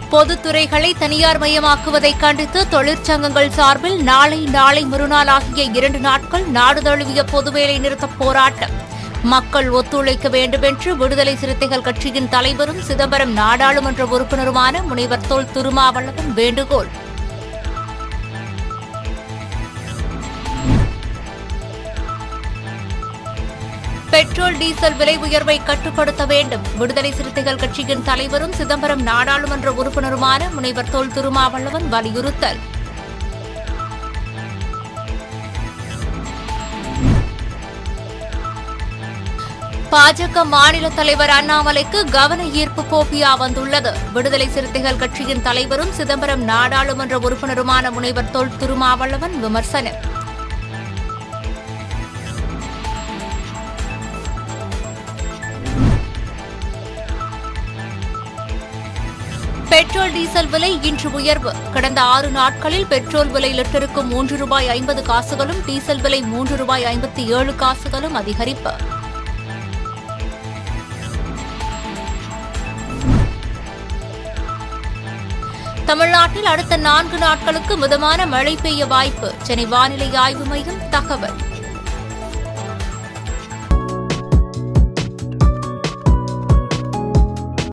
பொதுத்துறைகளை தனியார் மயமாக்குவதை கண்டித்து தொழிற்சங்கங்கள் சார்பில் நாளை நாளை மறுநாள் ஆகிய இரண்டு நாட்கள் நாடு தழுவிய பொதுவேலை நிறுத்த போராட்டம் மக்கள் ஒத்துழைக்க வேண்டும் என்று விடுதலை சிறுத்தைகள் கட்சியின் தலைவரும் சிதம்பரம் நாடாளுமன்ற உறுப்பினருமான முனைவர் தொல் திருமாவளவன் வேண்டுகோள் பெட்ரோல் டீசல் விலை உயர்வை கட்டுப்படுத்த வேண்டும் விடுதலை சிறுத்தைகள் கட்சியின் தலைவரும் சிதம்பரம் நாடாளுமன்ற உறுப்பினருமான முனைவர் தொல் திருமாவளவன் வலியுறுத்தல் பாஜக மாநில தலைவர் அண்ணாமலைக்கு கவன ஈர்ப்பு போபியா வந்துள்ளது விடுதலை சிறுத்தைகள் கட்சியின் தலைவரும் சிதம்பரம் நாடாளுமன்ற உறுப்பினருமான முனைவர் தொல் திருமாவளவன் விமர்சனம் பெட்ரோல் டீசல் விலை இன்று உயர்வு கடந்த ஆறு நாட்களில் பெட்ரோல் விலை லிட்டருக்கு மூன்று ரூபாய் ஐம்பது காசுகளும் டீசல் விலை மூன்று ரூபாய் ஐம்பத்தி ஏழு காசுகளும் அதிகரிப்பு தமிழ்நாட்டில் அடுத்த நான்கு நாட்களுக்கு மிதமான மழை பெய்ய வாய்ப்பு சென்னை வானிலை ஆய்வு மையம் தகவல்